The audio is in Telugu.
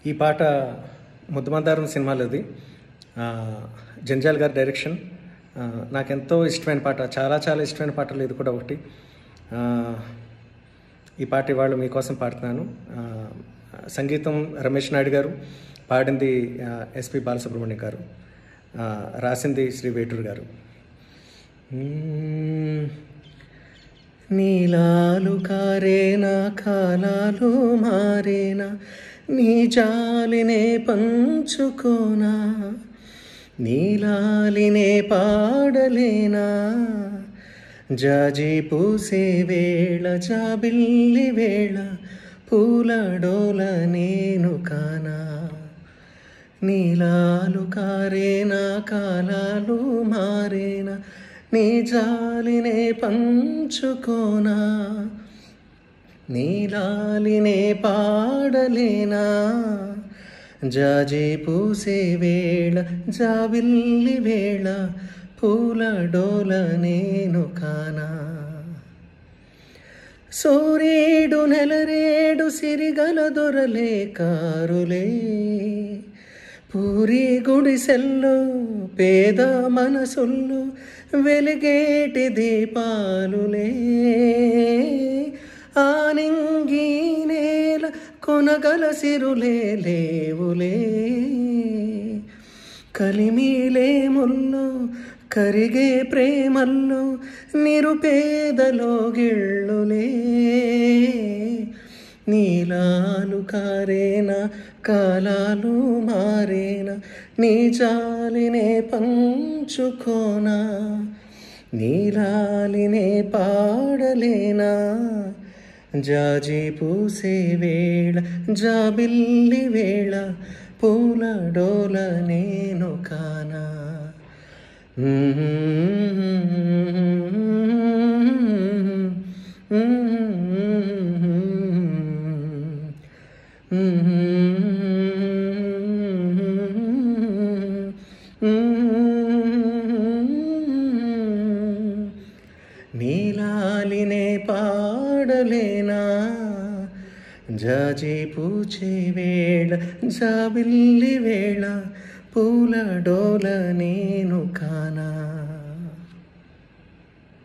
ఈ పాట ముద్దమందారం సినిమాలోది ఆ, జంజాల్ గారి డైరెక్షన్ ఆ, నాకెంతో ఇష్టమైన పాట చాలా చాలా ఇష్టమైన పాటలు ఇది కూడా ఒకటి ఆ, ఈ పాట ఇవాళ మీకోసం పాడుతున్నాను ఆ, సంగీతం రమేష్ నాయుడు గారు పాడింది ఆ, ఎస్పి బాలసుబ్రహ్మణ్యం గారు ఆ, రాసింది శ్రీ వేటూరు గారు మ్మ్. నీలాలు కారేనా కాలాలు మారేనా నీ జాలినే పంచుకోనా నీలాలినే పాడలేనా జాజి పూసే వేళ జాబిల్లి వేళ పూల డోల నేను కానా నీలాలు కారేనా కాలాలు మారేనా నీ జాలినే పంచుకోనా నీలాలినే పాడలేనా జాజి పూసే వేళ జాబిల్లి వేళ పూల డోల నేను కానా సూర్యుడు నెలరేడు సిరిగల దొరలే కారులే పూరి గుడిసెల్లో పేద మనసుల్లో వెలిగేటి దీపాలులే ఆనింగి నేల కొనగల సిరులే లేవులే కలిమిలేముల్లో కరిగే ప్రేమల్లో నిరుపేదలో గిళ్ళులే నీలాలు కారేనా కాలాలు మారేనా నీ జాలినే పంచుకోనా నీలాలినే పాడలేనా జాజి పూసే వేళ జాబిల్లి వేళ పూల డోల నేను కానా నీలాలినే పాడలేనా జాజి పూచే వేళ జాబిల్లి వేళ పూల డోల నేను కానా